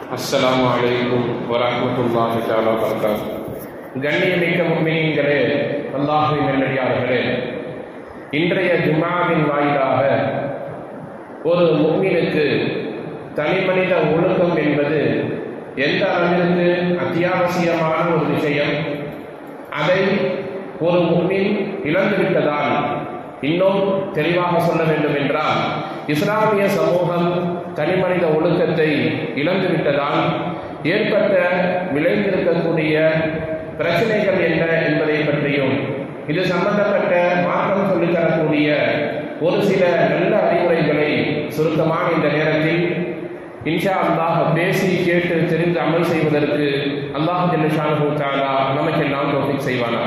அஸ்ஸலாமு அலைக்கும் வரஹ்மத்துல்லாஹி தஆலா வபரகாத்துஹு கண்ணியமிக்க முஃமினீன்களே அல்லாஹ்வின் நல்லடியார்களே இன்றைய ஜும்ஆவின் வாயிலாக ஒரு முஃமினுக்கு தனிமனித ஒழுக்கம் என்பது எந்த அளவிற்கு அத்தியாவசியமான ஒரு விஷயம் அதை ஒரு முஃமின் இழந்துவிட்டதால் இன்னும் தெளிவாக சொல்ல வேண்டும் என்றால் இஸ்லாமிய சமூகம் தனிமனித ஒழுக்கத்தை இழந்துவிட்டதால் ஏற்பட்ட விளைந்திருக்கக்கூடிய பிரச்சனைகள் என்ன என்பதை பற்றியும் இது சம்பந்தப்பட்ட மார்க்கம் சொல்லித் தரக்கூடிய ஒரு சில நல்ல அறிவுரைகளை சுருக்கமான இந்த நேரத்தில் இன்ஷா அல்லாஹ் பேசி கேட்டு தெரிந்து அமல் செய்வதற்கு அல்லாஹ் ஜல்லஷானு தாலா நமக்கெல்லாம் தோஃபிக் செய்வானா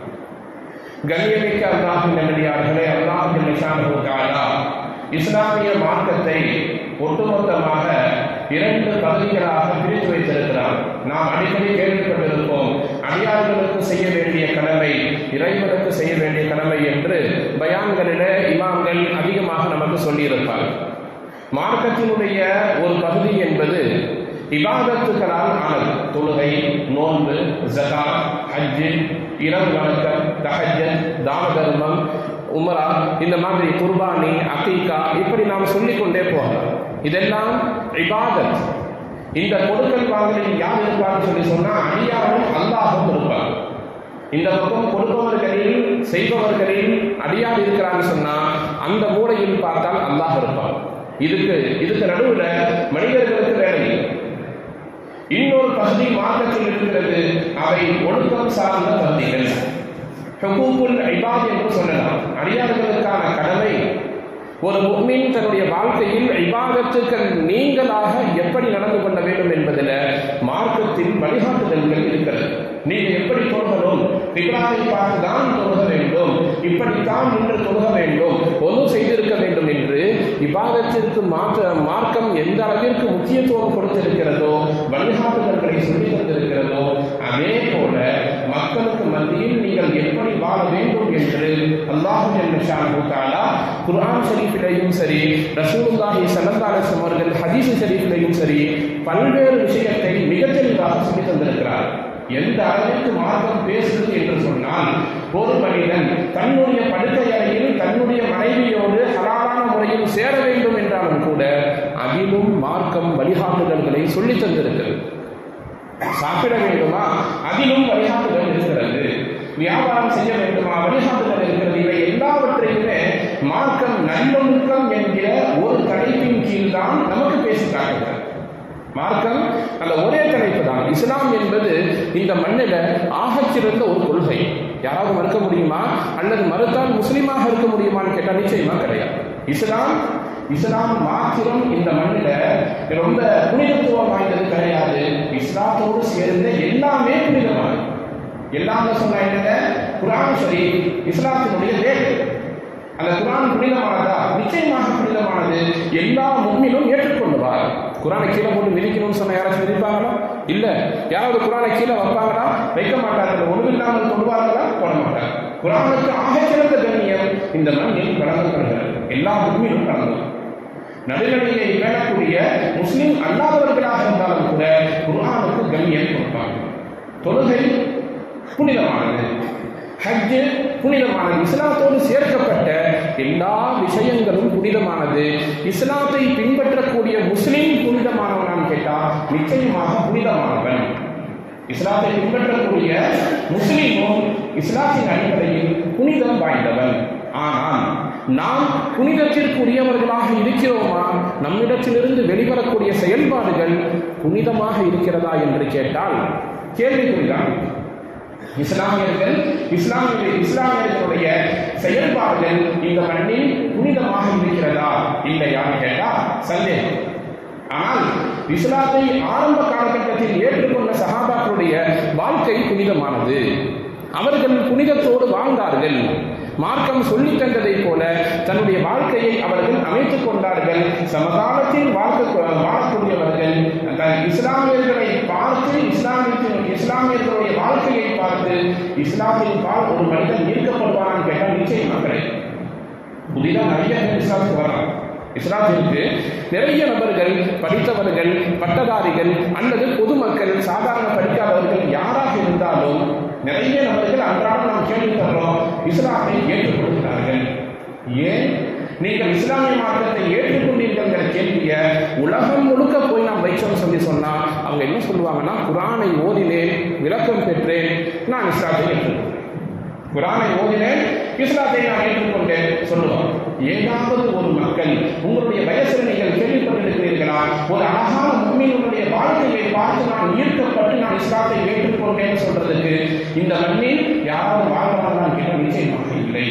கண்ணியமிக்க அல்லாஹின் நல்லடியார்களே அல்லாஹ் ஜல்லஷானு தாலா இஸ்லாமிய மார்க்கத்தை ஒட்டுமொத்தமாக இரண்டு பகுதிகளாக பிரித்து வைத்திருக்கிறார் நாம் அடிக்கடி கேள்விப்பட்டிருப்போம் அடியார்களுக்கு செய்ய வேண்டிய கடமை இறைவனுக்கு செய்ய வேண்டிய கடமை என்று பயான்களிலே இமாம்கள் அதிகமாக நமக்கு சொல்லியிருப்பார் மார்க்கத்தினுடைய ஒரு பகுதி என்பது இபாதத்துக்களால் ஆனது தொழுகை நோன்பு ஜகாத் ஹஜ்ஜு இரவு வணக்கம் தஹஜத் தான தர்மம் உமரா இந்த மாதிரி குர்பானி அகீகா இப்படி நாம் சொல்லிக்கொண்டே போகலாம் இதெல்லாம் இபாதத் இந்த கொடுக்கல் வாங்கலில் யார் இருப்பார்னு சொல்லி சொன்னா அடியாரும் அல்லாஹும் இருப்பார் இந்த பக்கம் கொடுப்பவர்களில் செய்பவர்களில் அடியார் இருக்கிறான்னு சொன்னா அந்த மூலையில் பார்த்தால் அல்லாஹ் இருப்பார் இதுக்கு இதுக்கு நடுவுல மனிதர்களுக்கு வேலை இல்லை இன்னொரு பகுதி மார்க்கத்தில் இருக்கிறது அவை ஒழுக்கம் சார்ந்த பகுதிகள் ஹுகூக்குல் ஐபாத் என்று சொல்லலாம் அடியார்களுக்கான கடமை ஒரு முக்மீன் தன்னுடைய வாழ்க்கையில் இபாதத்துக்கள் நீங்களாக எப்படி நடந்து கொள்ள வேண்டும் என்பதில் மார்க்கத்தில் வழிகாட்டுதல்கள் இருக்கிறது நீங்க எப்படி தொழுகணும் பிப்ராவை பார்த்து தான் தொழுக வேண்டும் இப்படித்தான் நின்று தொழுக வேண்டும் ஒன்றும் செய்திருக்க வேண்டும் என்று இபாதத்திற்கு மாற்ற மார்க்கம் எந்த அளவிற்கு முக்கியத்துவம் கொடுத்திருக்கிறதோ வழிகாட்டுதல்களை சொல்லி தந்திருக்கிறதோ அதே போல மக்களுக்கு மத்தியில் நீங்கள் எப்படி வாழ வேண்டும் என்று அல்லாஹு தாலா குர்ஆன் ஷரீஃபிலையும் சரி ரசூலுல்லாஹி ஸல்லல்லாஹு அலைஹி அவர்கள் ஹதீஸ் ஷரீஃபிலையும் சரி பல்வேறு விஷயத்தை மிக தெளிவாக சொல்லி தந்திருக்கிறார் எந்த அளவிற்கு மார்க்கம் பேசுகிறது என்று சொன்னால் ஒரு மனிதன் தன்னுடைய படுக்கை அறையில் தன்னுடைய மனைவியோடு ஹலாலான முறையில் சேர வேண்டும் என்றாலும் கூட அதிலும் மார்க்கம் வழிகாட்டுதல்களை சொல்லி தந்திருக்கிறது சாப்பிட வேண்டுமா அதிலும் வழிகாட்டுதல் இருக்கிறது வியாபாரம் செய்ய வேண்டுமா வழிகாட்டுதல் இருக்கிறது இவை எல்லாவற்றையுமே மார்க்கம் நல்லொழுக்கம் என்கிற ஒரு தலைப்பின் கீழ் தான் நமக்கு பேசி காட்டுகிறது மார்க்கம் அந்த ஒரே தலைப்பு தான் இஸ்லாம் என்பது இந்த மண்ணில் ஆகச்சிறந்த ஒரு கொள்கை யாராவது மறுக்க முடியுமா அல்லது மறுத்தால் முஸ்லீமாக இருக்க முடியுமான்னு கேட்டால் நிச்சயமா கிடையாது இஸ்லாம் இஸ்லாம் மாத்திரம் இந்த மண்ணில் ரொம்ப புனிதத்துவம் வாய்ந்தது கிடையாது இஸ்லாத்தோடு சேர்ந்த எல்லாமே புனிதமானது எல்லாமே சொன்னா என்ன குரான் சரி இஸ்லாத்தினுடைய வேலை அந்த குரான் புனிதமானதா நிச்சயமாக புனிதமானது எல்லா முன்னிலும் ஏற்றுக்கொள்ளுவார் குரானை கீழே போட்டு மிதிக்கணும்னு சொன்ன யாராச்சும் மிதிப்பாங்களா இல்ல யாராவது குரானை கீழே வைப்பாங்களா வைக்க மாட்டார்கள் ஒன்றுமில்லாமல் கொள்வார்களா போட மாட்டாங்க குரானுக்கு ஆகச்சிறந்த கண்ணியம் இந்த மண்ணில் வழங்கப்படுகிறது எல்லா முன்னிலும் வழங்கும் நடுநிலையை பேணக்கூடிய முஸ்லிம் அல்லாதவர்களாக இருந்தாலும் கூட குரானுக்கு கண்ணியம் கொடுப்பாங்க தொழுகை புனிதமானது ஹஜ்ஜு புனிதமானது இஸ்லாத்தோடு சேர்க்கப்பட்ட எல்லா விஷயங்களும் புனிதமானது இஸ்லாத்தை பின்பற்றக்கூடிய முஸ்லிம் புனிதமானவனான்னு கேட்டா நிச்சயமாக புனிதமானவன் இஸ்லாத்தை பின்பற்றக்கூடிய முஸ்லீமும் இஸ்லாத்தின் அடிப்படையில் புனிதம் வாய்ந்தவன் ஆனால் நாம் புனிதத்திற்குரியவர்களாக இருக்கிறோமா நம்மிடத்திலிருந்து வெளிவரக்கூடிய செயல்பாடுகள் புனிதமாக இருக்கிறதா என்று கேட்டால் கேள்விக்குறிதான் இஸ்லாமியர்கள் இஸ்லாமிய இஸ்லாமியர்களுடைய செயல்பாடுகள் இந்த மண்ணில் புனிதமாக இருக்கிறதா இல்லையான்னு கேட்டா சந்தேகம் ஆனால் இஸ்லாத்தை ஆரம்ப காலகட்டத்தில் ஏற்றுக்கொண்ட சகாபாக்களுடைய வாழ்க்கை புனிதமானது அவர்கள் புனிதத்தோடு வாழ்ந்தார்கள் மார்க்கம் சொல்லி தந்ததை போல தன்னுடைய வாழ்க்கையை அவர்கள் அமைத்துக் கொண்டார்கள் சமகாலத்தில் வாழ்க்கை வாழக்கூடியவர்கள் இஸ்லாமியர்களை பார்த்து இஸ்லாமியத்தின் இஸ்லாமியர்களுடைய வாழ்க்கையை பார்த்து இஸ்லாமின் பால் ஒரு மனிதன் ஈர்க்கப்படுவானான்னு கேட்டால் நிச்சயமாக கிடையாது புதிதாக நிறைய பேர் இஸ்லாமுக்கு வராங்க இஸ்லாத்திற்கு நிறைய நபர்கள் படித்தவர்கள் பட்டதாரிகள் அல்லது பொதுமக்கள் சாதாரண படிக்காதவர்கள் யாராக இருந்தாலும் நிறைய நபர்கள் அன்றாடம் நாம் கேள்விப்படுறோம் இஸ்லாத்தை ஏற்றுக்கொள்கிறார்கள் ஏன் நீங்கள் இஸ்லாமிய மார்க்கத்தை ஏற்றுக்கொண்டீர்கள்ங்கிற கேள்வியை உலகம் முழுக்க போய் நாம் வைச்சோம் சொல்லி சொன்னா அவங்க என்ன சொல்லுவாங்கன்னா குரானை ஓதினேன் விளக்கம் பெற்றேன் நான் இஸ்லாத்தை ஏற்றுக்கொண்டேன் குரானை ஓதினேன் இஸ்லாத்தை நான் ஏற்றுக்கொண்டேன் சொல்லுவான் ஏதாவது ஒரு மக்கள் உங்களுடைய வயசில் நீங்கள் கேள்விப்பட்டிருக்கிறீர்களா ஒரு அழகான உண்மையினுடைய வாழ்க்கையை பார்த்து நான் ஈர்க்கப்பட்டு நான் இஸ்லாத்தை ஏற்றுக்கொண்டேன் சொல்றதுக்கு இந்த மண்ணில் யாராவது வாழ்வார்கள் கேட்ட நிச்சயமாக இல்லை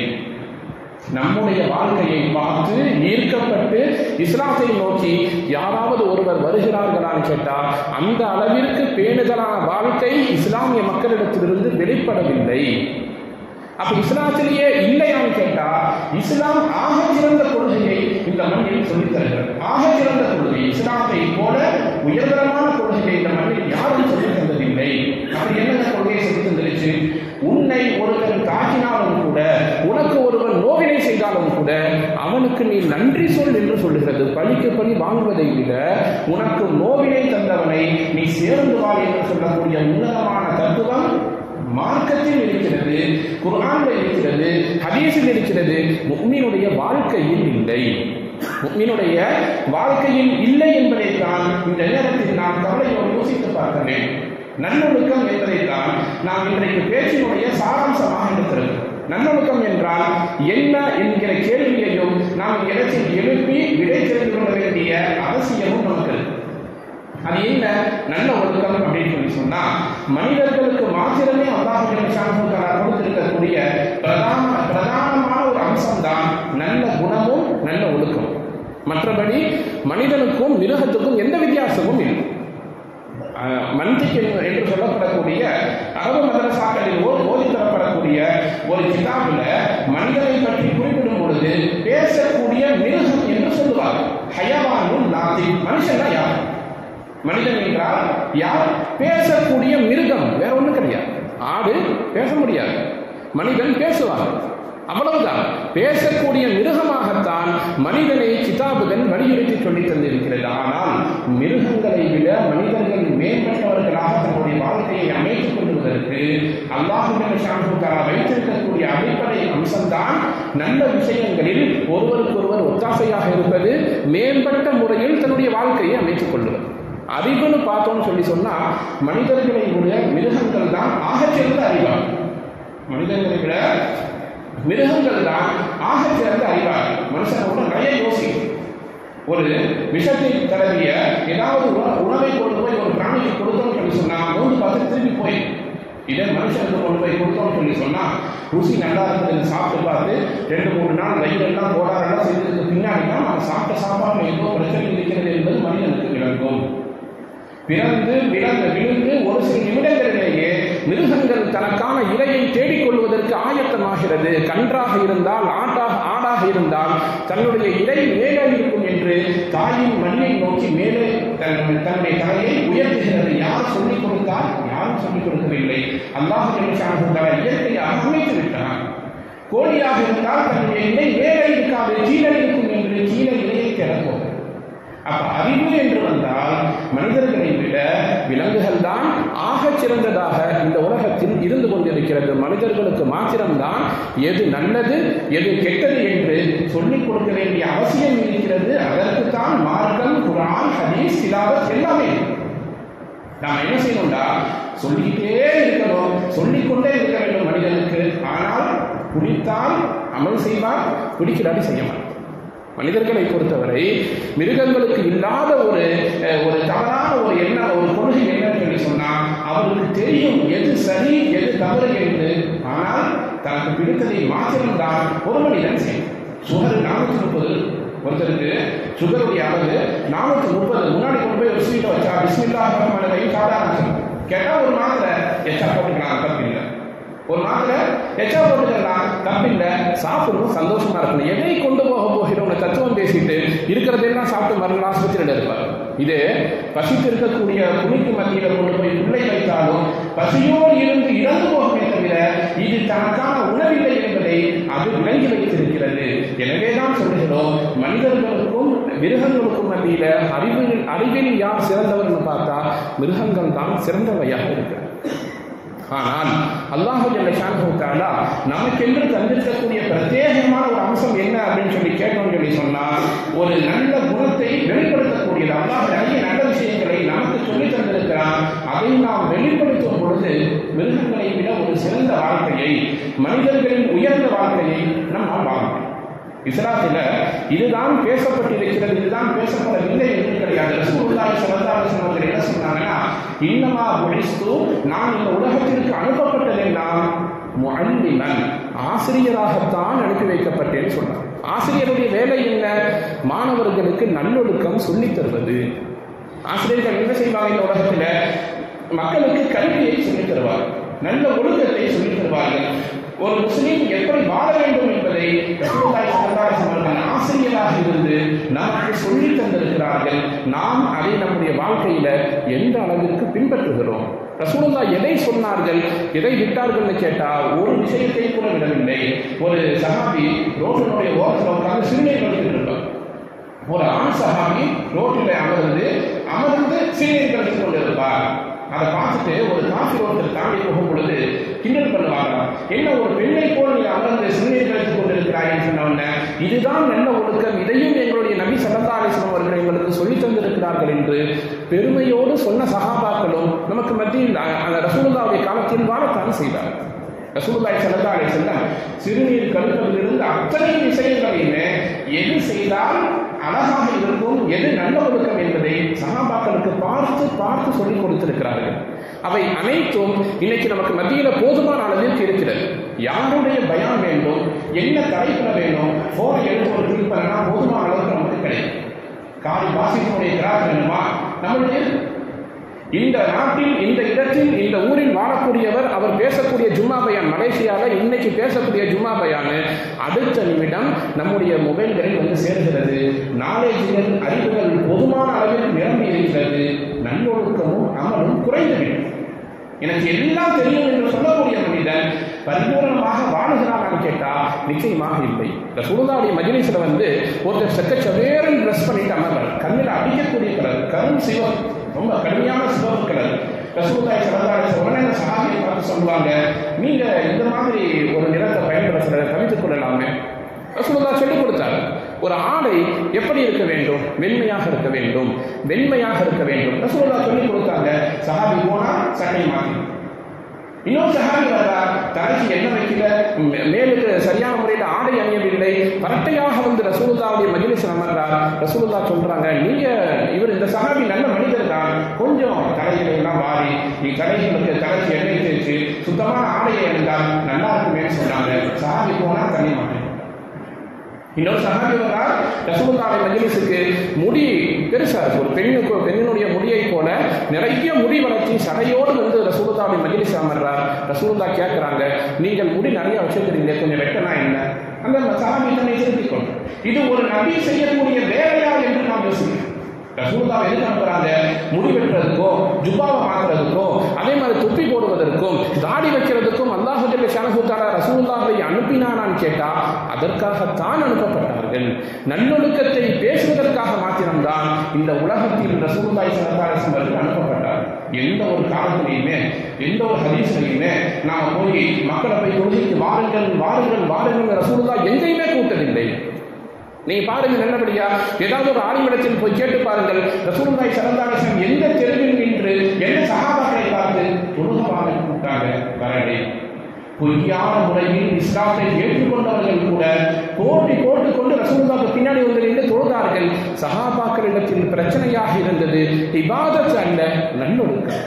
நம்முடைய வாழ்க்கையை பார்த்து ஈர்க்கப்பட்டு இஸ்லாத்தை நோக்கி யாராவது ஒருவர் வருகிறார்களான்னு கேட்டால் அந்த அளவிற்கு பேணுதலான வாழ்க்கை இஸ்லாமிய மக்களிடத்திலிருந்து வெளிப்படவில்லை அப்ப இஸ்லாத்திலேயே இல்லையான்னு கேட்டா இஸ்லாம் ஆக சிறந்த கொள்கையை இந்த மண்ணில் சொல்லித் தருகிறது ஆக சிறந்த கொள்கை இஸ்லாத்தை போல உயர்தரமான கொள்கையை இந்த மண்ணில் யாரும் சொல்லித் தந்ததில்லை அப்படி என்னென்ன கொள்கையை சொல்லித் தந்துருச்சு உன்னை ஒருவன் தாக்கினாலும் கூட உனக்கு ஒருவன் நோவினை செய்தாலும் கூட அவனுக்கு நீ நன்றி சொல் என்று சொல்லுகிறது பழிக்கு பழி வாங்குவதை விட உனக்கு நோவினை தந்தவனை நீ சேர்ந்து வாழ் என்று சொல்லக்கூடிய உன்னதமான தத்துவம் மார்க்கத்தில் இருக்கிறது குர்ஆன்ல இருக்கிறது ஹதீஸில் இருக்கிறது முக்மீனுடைய வாழ்க்கையில் இல்லை முக்மீனுடைய வாழ்க்கையில் இல்லை என்பதைத்தான் இந்த நேரத்தில் நாம் கவலையோடு யோசித்து பார்க்க வேண்டும் நல்லொழுக்கம் என்பதைத்தான் நாம் இன்றைக்கு பேச்சினுடைய சாராம்சமாக இருக்கிறது நல்லொழுக்கம் என்றால் என்ன என்கிற கேள்வியையும் நாம் இடத்தில் எழுப்பி விடை தெரிந்து கொள்ள வேண்டிய அவசியமும் நமக்கு இருக்கு அது என்ன நல்ல ஒழுக்கம் அப்படின்னு சொல்லி சொன்னா மனிதர்களுக்கு மாத்திரமே அல்லாஹ் சாந்தா கொடுத்திருக்கக்கூடிய பிரதான பிரதானமான ஒரு அம்சம்தான் நல்ல குணமும் நல்ல ஒழுக்கம் மற்றபடி மனிதனுக்கும் மிருகத்துக்கும் எந்த வித்தியாசமும் இல்லை மந்திக் என்று சொல்லப்படக்கூடிய அரபு மதரசாக்களில் ஓ ஓதி தரப்படக்கூடிய ஒரு கிதாபில் மனிதனை பற்றி குறிப்பிடும் பொழுது பேசக்கூடிய மிருகம் என்று சொல்லுவார் ஹயவானும் நாத்தி மனுஷன் யார் மனிதன் என்றால் யார் பேசக்கூடிய மிருகம் வேற ஒன்றும் கிடையாது ஆடு பேச முடியாது மனிதன் பேசுவார் அவ்வளவுதான் பேசக்கூடிய மிருகமாகத்தான் மனிதனை கிதாபுகள் வலியுறுத்தி சொல்லி தந்திருக்கிறது ஆனால் மிருகங்களை விட மனிதர்கள் மேம்பட்டவர்களாக தன்னுடைய வாழ்க்கையை அமைத்துக் கொள்வதற்கு அல்லாஹுடன் ஷாம்புக்காரா வைத்திருக்கக்கூடிய அடிப்படை அம்சம்தான் நல்ல விஷயங்களில் ஒருவருக்கொருவர் ஒத்தாசையாக இருப்பது மேம்பட்ட முறையில் தன்னுடைய வாழ்க்கையை அமைத்துக் கொள்வது அறிவுன்னு பார்த்தோம்னு சொல்லி சொன்னா மனிதர்களை விட மிருகங்கள் தான் ஆகச்சிறந்த அறிவார் மனிதர்களை விட மிருகங்கள் தான் ஆகச்சிறந்த அறிவார் மனுஷனோட நிறைய யோசிக்கும் ஒரு விஷத்தை தடவிய ஏதாவது உணவை கொண்டு போய் ஒரு பிராணிக்கு கொடுத்தோம்னு சொல்லி சொன்னா மூன்று பார்த்து திரும்பி போய் இதே மனுஷனுக்கு கொண்டு போய் கொடுத்தோம்னு சொல்லி சொன்னா ருசி நல்லா இருக்குதுன்னு சாப்பிட்டு பார்த்து ரெண்டு மூணு நாள் வயிறெல்லாம் கோளாறெல்லாம் செய்ததுக்கு பின்னாடி தான் நம்ம சாப்பிட்ட சாப்பாடு ஏதோ பிரச்சனை இருக்கிறது என்பது மனிதனுக்கு விளங்கும் பிறந்து விளந்து விழுந்து ஒரு சில நிமிடங்களிலேயே மிருகங்கள் தனக்கான இரையை தேடிக்கொள்வதற்கு ஆயத்தமாகிறது கன்றாக இருந்தால் ஆட்டாக ஆடாக இருந்தால் தன்னுடைய இறை மேலே இருக்கும் என்று தாயின் மண்ணை நோக்கி மேலே தன் தன்னுடைய தலையை உயர்த்துகிறது யார் சொல்லிக் கொடுத்தால் யாரும் சொல்லிக் கொடுக்கவில்லை அல்லாஹ் சாகுந்தார இயற்கையாக அமைத்து விட்டார் கோழியாக இருந்தால் தன்னுடைய இலை மேலே இருக்காது கீழே இருக்கும் என்று கீழே இலையை திறக்கும் அப்ப அறிவு என்று வந்தால் மனிதர்களை விட விலங்குகள் தான் ஆக சிறந்ததாக இந்த உலகத்தில் இருந்து கொண்டிருக்கிறது மனிதர்களுக்கு மாத்திரம்தான் எது நல்லது எது கெட்டது என்று சொல்லிக் கொடுக்க வேண்டிய அவசியம் இருக்கிறது அதற்குத்தான் மார்க்கம் குரான் ஹதீஸ் திலாவத் எல்லாமே நாம் என்ன செய்யணும்டா சொல்லிக்கிட்டே இருக்கணும் சொல்லிக்கொண்டே இருக்க வேண்டும் மனிதனுக்கு ஆனால் குடித்தால் அமல் செய்வார் குடிக்கிறாடி செய்ய மாட்டார் மனிதர்களை பொறுத்தவரை மிருகங்களுக்கு இல்லாத ஒரு ஒரு தவறான ஒரு எண்ணம் ஒரு கொள்கை என்னன்னு சொல்லி சொன்னால் அவருக்கு தெரியும் எது சரி எது தவறு என்று ஆனால் தனக்கு பிடித்ததை மாத்திரம்தான் ஒரு மனிதன் செய்யும் சுகர் நானூற்றி முப்பது ஒருத்தருக்கு சுகருடைய அளவு நானூற்றி முப்பது முன்னாடி கொண்டு போய் ஒரு ஸ்வீட்டை வச்சா பிஸ்மில்லா ரஹ்மான் ரஹீம் சாப்பிட ஆரம்பிச்சு கேட்டால் ஒரு மாத்திரை எச்சா போட்டுக்கலாம் தப்பு இல்லை ஒரு மாத்திரை எச்சா போட்டுக்கலாம் தப்பில்லை சாப்பிடுவோம் சந்தோஷமா இருக்கணும் எதை கொண்டு போக போகிறோம் தத்துவம் பேசிட்டு இருக்கிறதெல்லாம் சாப்பிட்டு மறுநாள் ஆஸ்பத்திரியில் இருப்பார் இது பசித்து இருக்கக்கூடிய குணிக்கு மத்தியில கொண்டு போய் உள்ளே வைத்தாலும் பசியோடு இருந்து இறந்து போகவே தவிர இது தனக்கான உணவில்லை என்பதை அது விளங்கி வைத்திருக்கிறது எனவேதான் சொல்கிறோம் மனிதர்களுக்கும் மிருகங்களுக்கும் மத்தியில அறிவில் அறிவில் யார் சிறந்தவர்னு பார்த்தா மிருகங்கள் தான் சிறந்தவையாக இருக்கிறது ஆனால் அல்லாஹு ஜல்லா நமக்கென்று தந்திருக்கக்கூடிய பிரத்யேகமான ஒரு அம்சம் என்ன அப்படின்னு சொல்லி கேட்டோம்னு சொல்லி சொன்னால் ஒரு நல்ல குணத்தை வெளிப்படுத்தக்கூடியது அல்லாஹ் நிறைய நல்ல விஷயங்களை நமக்கு சொல்லி தந்திருக்கிறான் அதை நாம் வெளிப்படுத்தும் பொழுது மிருகங்களை விட ஒரு சிறந்த வாழ்க்கையை மனிதர்களின் உயர்ந்த வாழ்க்கையை நம்மால் வாழ முடியும் இஸ்லாத்தில் இதுதான் பேசப்பட்டிருக்கிறது இதுதான் பேசப்படவில்லை என்று கிடையாது ரசூலுல்லாஹி ஸல்லல்லாஹு அலைஹி வஸல்லம் அவர்கள் என்ன சொன்னாங்கன்னா இன்னமா புலிஸ்து நான் இந்த உலகத்திற்கு அனுப்பப்பட்டதெல்லாம் முஅல்லிமன் ஆசிரியராகத்தான் அனுப்பி வைக்கப்பட்டேன்னு சொன்னார் ஆசிரியருடைய வேலை என்ன மாணவர்களுக்கு நல்லொழுக்கம் சொல்லித் தருவது ஆசிரியர்கள் என்ன செய்வாங்க இந்த உலகத்தில் மக்களுக்கு கல்வியை சொல்லித் தருவார் நல்ல ஒழுக்கத்தை சொல்லித் தருவார்கள் ஒரு முஸ்லீம் எப்படி வாழ வேண்டும் என்பதை ரசூலுல்லாஹி ஸல்லல்லாஹு அலைஹி வஸல்லம் ஆசிரியராக இருந்து நமக்கு சொல்லி தந்திருக்கிறார்கள் நாம் அதை நம்முடைய வாழ்க்கையில எந்த அளவிற்கு பின்பற்றுகிறோம் ரசூலுல்லா எதை சொன்னார்கள் எதை விட்டார்கள்னு கேட்டா ஒரு விஷயத்தை கூட விடவில்லை ஒரு சஹாபி ரோட்டினுடைய ஓரத்தில் உட்கார்ந்து சிறுநீர் கழித்துட்டு இருப்பார் ஒரு ஆண் சஹாபி ரோட்டில் அமர்ந்து அமர்ந்து சிறுநீர் கழித்துக் கொண்டிருப்பார் அதை பார்த்துட்டு ஒரு காஃபி ஒருத்தர் தாண்டி போகும் பொழுது கிண்டல் பண்ணுவாங்க என்ன ஒரு பெண்ணை போல் நீ அமர்ந்து சிறுநீர் கழித்துக் கொண்டிருக்கிறாய்ன்னு சொன்ன உடனே இதுதான் நல்ல ஒழுக்கம் இதையும் எங்களுடைய நபி சல்லா அலிஸ்லாம் அவர்கள் எங்களுக்கு சொல்லித் தந்திருக்கிறார்கள் என்று பெருமையோடு சொன்ன சகாபாக்களும் நமக்கு மத்தியில் அந்த ரசூலுல்லாவுடைய காலத்தில் வாழத்தான் செய்தார் ரசூலுல்லாஹி ஸல்லல்லாஹு அலைஹி வஸல்லம் சிறுநீர் கழுவதிலிருந்து அத்தனை விஷயங்களையுமே எது செய்தால் அழகாக இருக்கும் எது நல்ல ஒழுக்கம் என்பதை சகாபாக்களுக்கு பார்த்து பார்த்து சொல்லிக் கொடுத்திருக்கிறார்கள் அவை அனைத்தும் இன்னைக்கு நமக்கு மத்தியில போதுமான அளவிற்கு இருக்கிறது யாருடைய பயம் வேண்டும் என்ன தலைப்புல வேணும் போனை எடுத்து ஒரு கிளிக் பண்ணனா போதுமான அளவுக்கு நமக்கு கிடைக்கும் காரி வாசிப்புடைய கிராக் வேணுமா நம்மளுடைய இந்த நாட்டில் இந்த இடத்தில் இந்த ஊரில் வாழக்கூடியவர் அவர் பேசக்கூடிய ஜும்மா பயான் மலேசியாவில் இன்னைக்கு பேசக்கூடிய ஜும்மா பயான் அடுத்த நிமிடம் நம்முடைய மொபைல்களில் வந்து சேர்கிறது நாலேஜுகள் அறிவுகள் பொதுமான அளவில் நிரம்பி இருக்கிறது நல்லொழுக்கமும் அமலும் குறைந்துவிடும் எனக்கு எல்லாம் தெரியும் என்று சொல்லக்கூடிய மனிதன் பரிபூர்ணமாக வாழுகிறானான்னு கேட்டா நிச்சயமாக இல்லை இந்த சுடுதாவுடைய மஜிலிஸ்ல வந்து ஒருத்தர் செக்கச்சவேரன் ட்ரெஸ் பண்ணிட்டு அமர்றார் கண்ணில் அடிக்கக்கூடிய கலர் கரும் சிவம் ரொம்ப கடுமையான சிவப்பு கலர் ரசூதாய் சரதாரி உடனே அந்த சகாபியை பார்த்து சொல்லுவாங்க நீங்க இந்த மாதிரி ஒரு நிறத்தை பயன்படுத்துறதை தவித்துக் கொள்ளலாமே ரசூலுல்லா சொல்லிக் கொடுத்தார் ஒரு ஆடை எப்படி இருக்க வேண்டும் வெண்மையாக இருக்க வேண்டும் வெண்மையாக இருக்க வேண்டும் ரசூலுல்லா சொல்லிக் கொடுத்தாங்க சஹாபி போனா சட்டை மாற்றி இன்னொரு சஹாபி வர்றார் தலைக்கு என்ன வைக்கல மே- மேலுக்கு சரியான முறையில் ஆடை அணியவில்லை பரட்டையாக வந்து ரசூலுல்லாவுடைய மஜ்லிஸ் அமர்றார் ரசூலுல்லா சொல்றாங்க நீங்க இவர் இந்த சஹாபி நல்ல மனிதர் தான் கொஞ்சம் தலைகளை எல்லாம் வாரி நீ தலைகளுக்கு தலைக்கு எண்ணெய் தேய்ச்சி சுத்தமான ஆடையை அணிந்தால் நல்லா இருக்குமேன்னு சொன்னாங்க சஹாபி போனா தனி மாட்டேன் இன்னொரு சகாபி வந்தால் ரசூலுல்லாஹி மஜ்லிஸுக்கு முடி பெருசா இருக்கு ஒரு பெண்ணுக்கு பெண்ணினுடைய முடியை போல நிறைய முடி வளர்ச்சி சடையோடு வந்து ரசூலுல்லாஹி மஜ்லிஸ் அமர்றார் ரசூலுல்லா கேட்கறாங்க நீங்கள் முடி நிறைய வச்சிருக்கிறீங்க கொஞ்சம் வெட்டனா என்ன அந்த சகாபி தன்னை திருப்பிக் கொண்டு இது ஒரு நபி செய்யக்கூடிய வேலையா என்று நாம் யோசிக்கிறோம் ரசூலுல்லா எதுக்கு அனுப்புறாங்க முடி வெட்டுறதுக்கோ ஜுப்பாவை மாத்துறதுக்கோ அதே மாதிரி தொப்பி போடுவதற்கும் தாடி வைக்கிறதுக்கும் அல்லாஹ் ஜல்ல ஷானஹு தஆலா ரசூலுல்லாஹை அனுப்பினானான்னு கேட்டா அதற்காகத்தான் அனுப்பப்பட்டார்கள் நல்லொழுக்கத்தை பேசுவதற்காக மாத்திரம்தான் இந்த உலகத்தில் ரசூலுல்லாஹி ஸல்லல்லாஹு அலைஹி வஸல்லம் அவர்கள் அனுப்பப்பட்டார் எந்த ஒரு காலத்திலையுமே எந்த ஒரு ஹதீஸ்லையுமே நாம போய் மக்களை போய் தொழுகைக்கு வாருங்கள் வாருங்கள் வாருங்கள் ரசூலுல்லாஹ் எங்கேயுமே கூட்டவில்லை நீங்க பாருங்க நல்லபடியா ஏதாவது ஒரு ஆலிமிடத்தில் போய் கேட்டு பாருங்கள் ரசூலுல்லாஹி ஸல்லல்லாஹு அலைஹி வஸல்லம் எந்த தெருவில் நின்று என்ன சஹாபாக்களை பார்த்து தொழுகவாக கூட்டாங்க வரடே பொய்யான முறையில் இஸ்லாத்தை ஏற்றுக்கொண்டவர்கள் கூட கோட்டி கோட்டு கொண்டு ரசூலுல்லாஹ்க்கு பின்னாடி வந்து நின்று தொழுதார்கள் சஹாபாக்களிடத்தில் பிரச்சனையாக இருந்தது இபாதத் அல்ல நல்லொழுக்கம்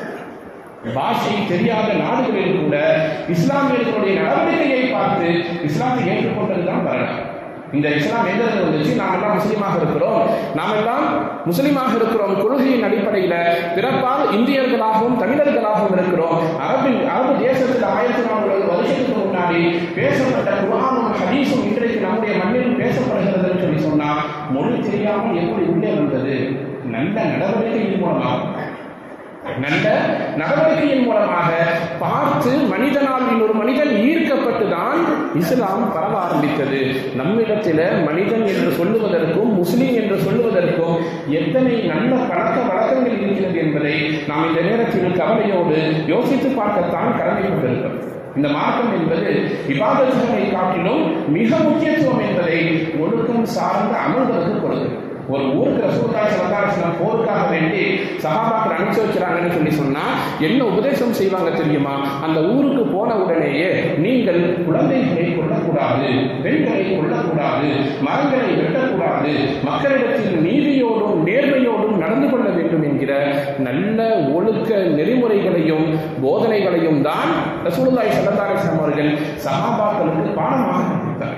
பாஷை தெரியாத நாடுகளில் கூட இஸ்லாமியர்களுடைய நடவடிக்கையை பார்த்து இஸ்லாத்தை ஏற்றுக்கொண்டதுதான் வரலாறு இந்த இஸ்லாம் எங்க இருந்து வந்துச்சு நாம் எல்லாம் முஸ்லீமாக இருக்கிறோம் நாம் எல்லாம் முஸ்லிமாக இருக்கிறோம் கொள்கையின் அடிப்படையில பிறப்பால் இந்தியர்களாகவும் தமிழர்களாகவும் இருக்கிறோம் அரபின் அரபு தேசத்தில் ஆயிரத்தி நானூறு வருஷத்துக்கு முன்னாடி பேசப்பட்ட குரானும் ஹதீஸும் இன்றைக்கு நம்முடைய மண்ணில் பேசப்படுகிறதுன்னு சொல்லி சொன்னா மொழி தெரியாமல் எப்படி உள்ளே வந்தது நல்ல நடவடிக்கையின் மூலமாக நல்ல நடவடிக்கையின் மூலமாக பார்த்து மனிதனால் இன்னொரு மனிதன் ஈர்க்கப்பட்டு தான் இஸ்லாம் பரவ ஆரம்பித்தது நம்மிடத்தில் மனிதன் என்று சொல்லுவதற்கும் முஸ்லிம் என்று சொல்லுவதற்கும் எத்தனை நல்ல பழக்க வழக்கங்கள் இருக்கிறது என்பதை நாம் இந்த நேரத்தில் கவலையோடு யோசித்து பார்க்கத்தான் கடமைப்பட்டிருக்கிறோம் இந்த மார்க்கம் என்பது விவாதத்துகளை காட்டிலும் மிக முக்கியத்துவம் என்பதை ஒழுக்கம் சார்ந்த அமல்களுக்கு கொடுக்குது ஒரு ஊருக்கு ரசூலுல்லாஹி ஸல்லல்லாஹு அலைஹி வஸல்லம் போருக்காக வேண்டி சஹாபாக்கள் அனுப்பிச்சு வச்சுறாங்கன்னு சொல்லி சொன்னா என்ன உபதேசம் செய்வாங்க தெரியுமா அந்த ஊருக்கு போன உடனேயே நீங்கள் குழந்தைகளை கொல்லக்கூடாது பெண்களை கொல்லக்கூடாது மரங்களை வெட்டக்கூடாது மக்களிடத்தில் நீதியோடும் நேர்மையோடும் நடந்து கொள்ள வேண்டும் என்கிற நல்ல ஒழுக்க நெறிமுறைகளையும் போதனைகளையும் தான் ரசூலுல்லாஹி ஸல்லல்லாஹு அலைஹி வஸல்லம் அவர்கள் சஹாபாக்களுக்கு பாடமாக கற்பித்தார்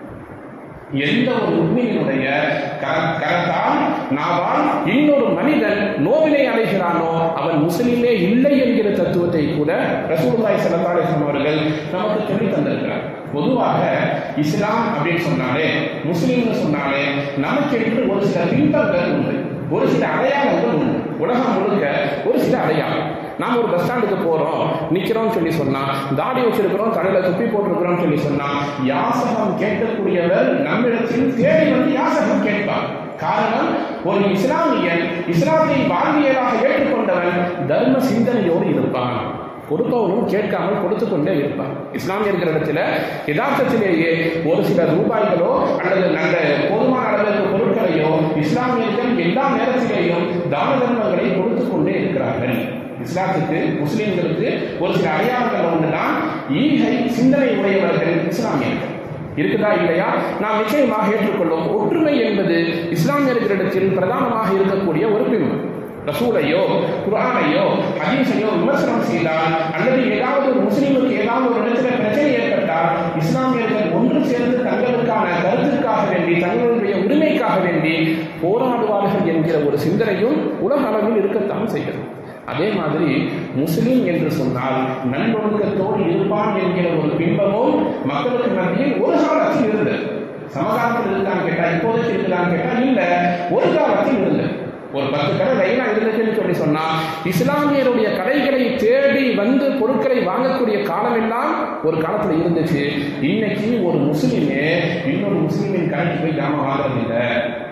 எந்த ஒரு உண்மையினுடைய கர- கரத்தால் நாவால் இன்னொரு மனிதன் நோவினை அடைகிறானோ அவன் முஸ்லிமே இல்லை என்கிற தத்துவத்தை கூட ரசூலுல்லாஹி ஸல்லல்லாஹு அலைஹி வஸல்லம் அவர்கள் நமக்கு சொல்லித் தந்திருக்கிறார் பொதுவாக இஸ்லாம் அப்படின்னு சொன்னாலே முஸ்லீம்னு சொன்னாலே நமக்கு என்று ஒரு சில பிம்பங்கள் உண்டு ஒரு சில அடையாளங்கள் உண்டு உலகம் முழுக்க ஒரு சில அடையாளம் நாம் ஒரு பஸ் ஸ்டாண்டுக்கு போறோம் நிக்கிறோம்னு சொல்லி சொன்னா தாடி வச்சிருக்கிறோம் தலையில துப்பி போட்டிருக்கிறோம் சொல்லி சொன்னா யாசகம் கேட்கக்கூடியவர் நம்மிடத்தில் தேடி வந்து யாசகம் கேட்பார் காரணம் ஒரு இஸ்லாமியன் இஸ்லாத்தை வாழ்வியலாக ஏற்றுக்கொண்டவன் தர்ம சிந்தனையோடு இருப்பான் கொடுப்பவனும் கேட்காமல் கொடுத்து கொண்டே இருப்பான் இஸ்லாமியர்கள் இடத்துல யதார்த்தத்திலேயே ஒரு சில ரூபாய்களோ அல்லது நல்ல போதுமான அளவிற்கு பொருட்களையோ இஸ்லாமியர்கள் எல்லா நேரத்திலேயும் தான தர்மங்களை கொடுத்து கொண்டே இருக்கிறார்கள் இஸ்லாத்துக்கு முஸ்லிம்களுக்கு ஒரு சில அடையாளங்கள் ஒன்றுதான் ஈகை சிந்தனை உடையவர்கள் இஸ்லாமியர்கள் இருக்குதா இல்லையா நாம் நிச்சயமாக ஏற்றுக்கொள்ளும் ஒற்றுமை என்பது இஸ்லாமியர்களிடத்தில் பிரதானமாக இருக்கக்கூடிய ஒரு பிம்பம் ரசூலையோ குர்ஆனையோ ஹதீஸையோ விமர்சனம் செய்தால் அல்லது ஏதாவது ஒரு முஸ்லீமுக்கு ஏதாவது ஒரு இடத்துல பிரச்சனை ஏற்பட்டால் இஸ்லாமியர்கள் ஒன்று சேர்ந்து தங்களுக்கான கருத்திற்காக வேண்டி தங்களுடைய உரிமைக்காக வேண்டி போராடுவார்கள் என்கிற ஒரு சிந்தனையும் உலக அளவில் இருக்கத்தான் செய்கிறது அதே மாதிரி முஸ்லிம் என்று சொன்னால் நல்லொழுக்கத்தோடு இருப்பான் என்கிற ஒரு பிம்பமும் மக்களுக்கு மத்தியில் ஒரு காலத்தில் இருந்தது சமகாலத்தில் இருக்கான்னு கேட்டா இப்போதைக்கு இருக்குதான்னு கேட்டா இல்ல ஒரு காலத்தில் இருந்தது ஒரு பத்து கடை லைனா இருந்துச்சுன்னு சொல்லி சொன்னா இஸ்லாமியருடைய கடைகளை தேடி வந்து பொருட்களை வாங்கக்கூடிய காலம் எல்லாம் ஒரு காலத்துல இருந்துச்சு இன்னைக்கு ஒரு முஸ்லிமே இன்னொரு முஸ்லிமின் கடைக்கு போய் ஜாமான் வாங்குறதில்லை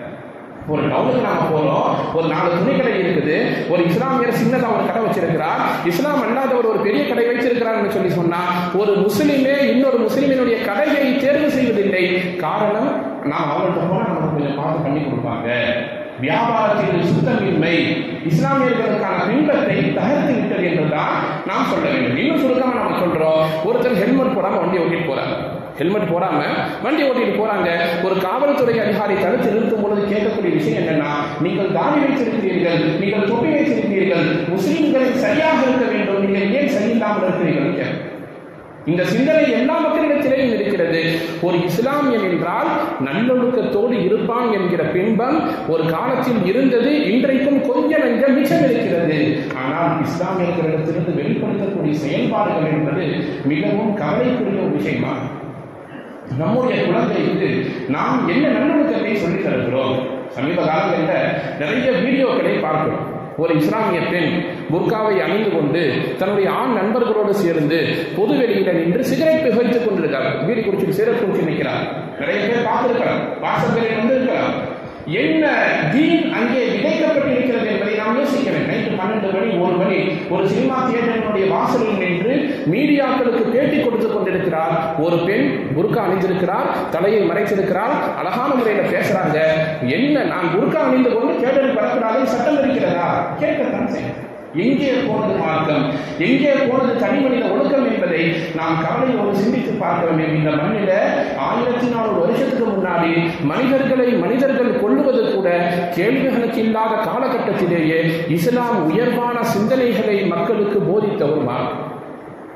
ஒரு டவுனுக்கு நாம போறோம் ஒரு நாலு துணிக்கடை இருக்குது ஒரு இஸ்லாமியர் சின்னதா ஒரு கடை வச்சிருக்கிறார் இஸ்லாம் அல்லாதவர் ஒரு பெரிய கடை வச்சிருக்கிறார்னு சொல்லி சொன்னா ஒரு முஸ்லிமே இன்னொரு முஸ்லிமினுடைய கடையை தேர்வு செய்வதில்லை காரணம் நாம் அவங்கள்ட்ட போனா நமக்கு கொஞ்சம் பார்த்து பண்ணி கொடுப்பாங்க வியாபாரத்தில் சுத்தமின்மை இஸ்லாமியர்களுக்கான பின்பத்தை தகர்த்து விட்டது என்றுதான் நாம் சொல்ல வேண்டும் இன்னும் சுருக்கமா நம்ம சொல்றோம் ஒருத்தர் ஹெல்மெட் போடாம வண்டி ஓட்டிட்டு போறாங்க ஹெல்மெட் போடாம வண்டி ஓட்டிட்டு போறாங்க ஒரு காவல்துறை அதிகாரி தடுத்து நிறுத்தும் பொழுது கேட்கக்கூடிய விஷயம் என்னன்னா நீங்கள் தாடி வைத்திருக்கிறீர்கள் நீங்கள் தொப்பி வைத்திருக்கிறீர்கள் முஸ்லிம்களில் சரியாக இருக்க வேண்டும் நீங்கள் ஏன் சரியில்லாமல் இருக்கிறீர்கள் கேட்க இந்த சிந்தனை எல்லா மக்களிடத்திலேயும் இருக்கிறது ஒரு இஸ்லாமியன் என்றால் நல்லொழுக்கத்தோடு இருப்பான் என்கிற பிம்பம் ஒரு காலத்தில் இருந்தது இன்றைக்கும் கொஞ்சம் நஞ்சம் மிச்சம் இருக்கிறது ஆனால் இஸ்லாமியர்களிடத்திலிருந்து வெளிப்படுத்தக்கூடிய செயல்பாடுகள் என்பது மிகவும் கவலைக்குரிய ஒரு விஷயமாகும் நம்முடைய குழந்தைக்கு நாம் என்ன நல்லொழுக்கத்தை சொல்லித் தருகிறோம் சமீப காலங்களில் நிறைய வீடியோக்களை பார்க்கிறோம் ஒரு இஸ்லாமிய பெண் புர்காவை அணிந்து கொண்டு தன்னுடைய ஆண் நண்பர்களோடு சேர்ந்து பொது வெளியில நின்று சிகரெட் புகைத்துக் கொண்டிருக்கார் வீடு குடிச்சிட்டு சிகரெட் குடிச்சு நிற்கிறார் நிறைய பேர் பார்த்திருக்கலாம் வாட்ஸ்அப்பில் வந்திருக்கலாம் என்ன தீன் அங்கே விதைக்கப்பட்டிருக்கிறது என்பதை நாம் யோசிக்க வேண்டும் நைட்டு பன்னெண்டு மணி ஒரு மணி ஒரு சினிமா தியேட்டரினுடைய வாசலில் நின்று மீடியாக்களுக்கு பேட்டி கொடுத்து கொண்டிருக்கிறார் ஒரு பெண் புர்கா அணிந்திருக்கிறார் தலையை மறைத்திருக்கிறார் அழகான முறையில் பேசுறாங்க என்ன நான் புர்கா அணிந்து கொண்டு தேடல் வரக்கூடாது சட்டம் இருக்கிறதா கேட்கத்தான் செய்யும் எங்கே போனது மார்க்கம் எங்கே போனது தனி மனித ஒழுக்கம் என்பதை நாம் கவலையோடு சிந்தித்து பார்க்க வேண்டும் இந்த மண்ணில ஆயிரத்தி நானூறு வருஷத்துக்கு முன்னாடி மனிதர்களை மனிதர்கள் கொள்ளுவது கூட கேள்விகளுக்கு இல்லாத காலகட்டத்திலேயே இஸ்லாம் உயர்வான சிந்தனைகளை மக்களுக்கு போதித்த ஒரு மார்க்கம்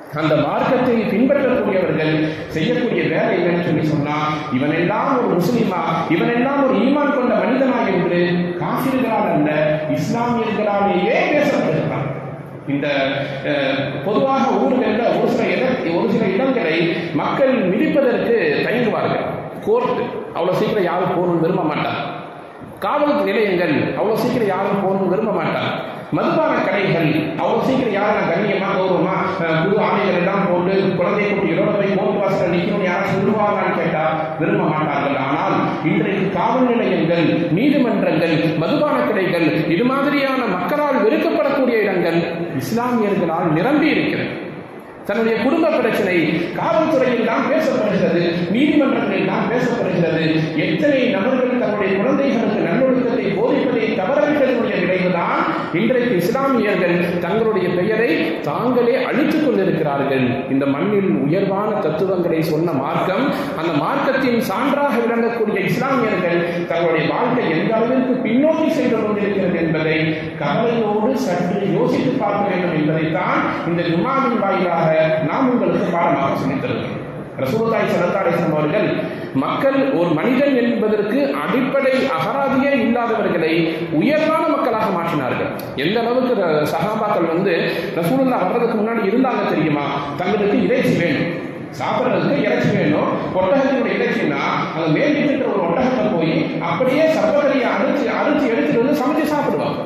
அந்த மார்க்கத்தை பின்பற்றக்கூடியவர்கள் செய்யக்கூடிய வேலை என்னன்னு சொல்லி சொன்னா இவன் எல்லாம் ஒரு முஸ்லிமா இவன் எல்லாம் ஒரு ஈமான் கொண்ட மனிதனா என்று காசிர்களால் அல்ல இஸ்லாமியர்களாலேயே பேசப்படுகிறான் இந்த அஹ், பொதுவாக ஊர்களில் ஒரு சில இட ஒரு சில இடங்களை மக்கள் மிதிப்பதற்கு தயங்குவார்கள் கோர்ட் அவ்வளோ சீக்கிரம் யாரும் போகணும்னு விரும்ப மாட்டாங்க காவல் நிலையங்கள் அவ்வளோ சீக்கிரம் யாரும் போகணும்னு விரும்ப மாட்டாங்க மதுபான கடைகள் அவ்வளோ சீக்கிரம் யாரும் கண்ணியமா கௌரவமா அஹ், புது ஆடைகள் எல்லாம் போட்டு குழந்தை குட்டிகளோட போய் கோர்ட் வாசல் நிற்கணும்னு யாரும் சொல்லுவாங்கன்னு கேட்டா விரும்ப மாட்டார்கள் ஆனால் இன்றைக்கு காவல் நிலையங்கள் நீதிமன்றங்கள் மதுபான கடைகள் இது மாதிரியான மக்களால் வெறுக்கப்படக்கூடிய இடங்கள் இஸ்லாமியர்களால் நிரம்பி இருக்கிறது தன்னுடைய குடும்ப பிரச்சனை காவல்துறையில் தான் பேசப்படுகிறது நீதிமன்றங்களில் தான் பேசப்படுகிறது எத்தனை நபர்கள் தன்னுடைய குழந்தைகளுக்கு நல்லொழுக்கத்தை போதிப்பதை தவறவிட்டதனுடைய விளைவுதான் இன்றைக்கு இஸ்லாமியர்கள் தங்களுடைய பெயரை தாங்களே அழித்துக் கொண்டிருக்கிறார்கள் இந்த மண்ணில் உயர்வான தத்துவங்களை சொன்ன மார்க்கம் அந்த மார்க்கத்தின் சான்றாக விளங்கக்கூடிய இஸ்லாமியர்கள் தங்களுடைய வாழ்க்கை எந்த அளவிற்கு பின்னோக்கி சென்று கொண்டிருக்கிறது என்பதை கவலையோடு சற்று யோசித்து பார்க்க வேண்டும் என்பதைத்தான் இந்த ஜும்மாவின் வாயிலாக நாம் உங்களுக்கு பாடமாக சொல்லித் தருகிறோம் ரசூலுல்லாஹி ஸல்லல்லாஹு அலைஹி வஸல்லம் அவர்கள் மக்கள் ஒரு மனிதன் என்பதற்கு அடிப்படை அகராதியே இல்லாதவர்களை உயர்வான மக்களாக மாற்றினார்கள் எந்த அளவுக்கு ர- சஹாபாக்கள் வந்து ரசூலுல்லாஹ் வர்றதுக்கு முன்னாடி இருந்தாங்க தெரியுமா தங்களுக்கு இறைச்சி வேணும் சாப்பிட்றதுக்கு இறைச்சி வேணும் ஒட்டகத்தினுடைய இறைச்சின்னா அங்க மேல் வீட்டுக்கு ஒரு ஒட்டகத்தை போய் அப்படியே சர்வகரியை அடிச்சு அடிச்சு எடுத்துட்டு வந்து சமைச்சு சாப்பிடுவாங்க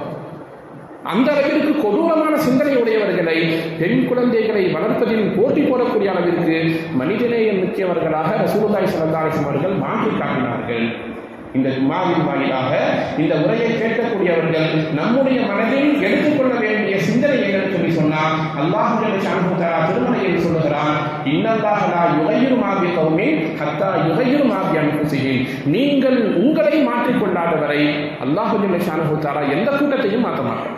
அந்த அளவிற்கு கொடூரமான சிந்தனை உடையவர்களை பெண் குழந்தைகளை வளர்ப்பதில் போட்டி போடக்கூடிய அளவிற்கு மனிதநேயம் மிக்கவர்களாக ரசூலுல்லாஹி ஸல்லல்லாஹு அலைஹி வஸல்லம் அவர்கள் மாற்றி காட்டினார்கள் இந்த ஜும்மாவின் வாயிலாக இந்த உரையை கேட்கக்கூடியவர்கள் நம்முடைய மனதில் எடுத்துக்கொள்ள வேண்டிய சிந்தனை என்னன்னு சொல்லி சொன்னால் அல்லாஹ் ஷானுதரா திருமலையில் சொல்லுகிறான் இன்னல்லாஹ் லா யுகையிரு மாபி கௌமி ஹத்தா யுகையிரு மாபி அன்புசியின் நீங்கள் உங்களை மாற்றிக்கொள்ளாத வரை அல்லாஹு ஷானுதரா எந்த கூட்டத்தையும் மாற்ற மாட்டார்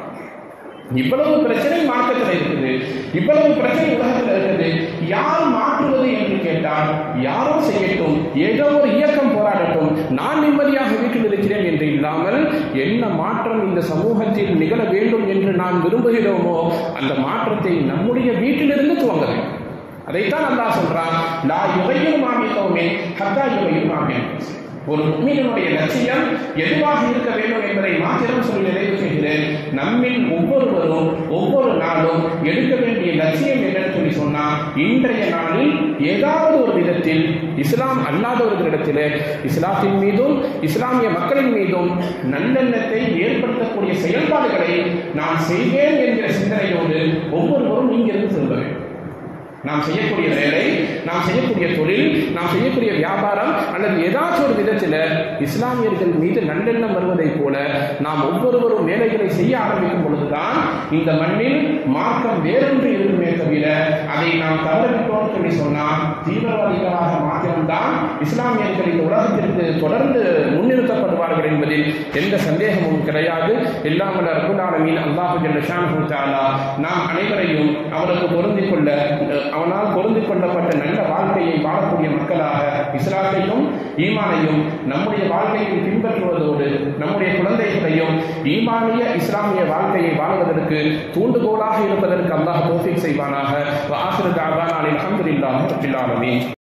இவ்வளவு பிரச்சனை மார்க்கத்தில் இருக்குது இவ்வளவு பிரச்சனை உலகத்தில் இருக்குது யார் மாற்றுவது என்று கேட்டால் யாரோ செய்யட்டும் ஏதோ ஒரு இயக்கம் போராடட்டும் நான் நிம்மதியாக வீட்டில் இருக்கிறேன் என்று இல்லாமல் என்ன மாற்றம் இந்த சமூகத்தில் நிகழ வேண்டும் என்று நாம் விரும்புகிறோமோ அந்த மாற்றத்தை நம்முடைய வீட்டிலிருந்து துவங்க வேண்டும் அதைத்தான் அல்லாஹ் சொல்றான் லா யுகையும் மாமி கௌமே ஹத்தா யுகையும் மாமி ஒரு முக்மீனுடைய லட்சியம் எதுவாக இருக்க வேண்டும் என்பதை மாத்திரம் சொல்லி நிறைவு செய்கிறேன் நம்மில் ஒவ்வொருவரும் ஒவ்வொரு நாளும் எடுக்க வேண்டிய லட்சியம் என்னன்னு சொல்லி சொன்னா இன்றைய நாளில் ஏதாவது ஒரு விதத்தில் இஸ்லாம் அல்லாதவர்களிடத்திலே இஸ்லாத்தின் மீதும் இஸ்லாமிய மக்களின் மீதும் நல்லெண்ணத்தை ஏற்படுத்தக்கூடிய செயல்பாடுகளை நான் செய்வேன் என்கிற சிந்தனையோடு ஒவ்வொருவரும் இங்கிருந்து செல்ல வேண்டும் நாம் செய்யக்கூடிய வேலை நாம் செய்யக்கூடிய தொழில் நாம் செய்யக்கூடிய வியாபாரம் அல்லது ஏதாச்சும் ஒரு விதத்தில் இஸ்லாமியர்கள் மீது நல்லெண்ணம் வருவதைப் போல நாம் ஒவ்வொருவரும் வேலைகளை செய்ய ஆரம்பிக்கும் பொழுதுதான் இந்த மண்ணில் மார்க்கம் வேறொன்று இருக்குமே தவிர அதை நாம் தவறவிட்டோம் சொல்லி சொன்னால் தீவிரவாதிகளாக மாத்திரம்தான் இஸ்லாமியர்கள் இந்த உலகத்திற்கு தொடர்ந்து முன்னிறுத்தப்படுவார்கள் என்பதில் எந்த சந்தேகமும் கிடையாது எல்லாம் வல்ல ரப்புல் ஆலமீன் அல்லாஹு ஜல்ல ஷானஹு தஆலா நாம் அனைவரையும் அவருக்கு பொருந்திக் கொள்ள அவனால் பொருந்திக் கொள்ளப்பட்ட நல்ல வாழ்க்கையை வாழக்கூடிய மக்களாக இஸ்லாத்தையும் ஈமானையும் நம்முடைய வாழ்க்கையில் பின்பற்றுவதோடு நம்முடைய குழந்தைகளையும் ஈமானிய இஸ்லாமிய வாழ்க்கையை வாழ்வதற்கு தூண்டுகோலாக இருப்பதற்கு அல்லாஹ் தோஃபிக் செய்வானாக ஆசிரியர் அல்ஹம்துலில்லாஹி ரப்பில் ஆலமீன்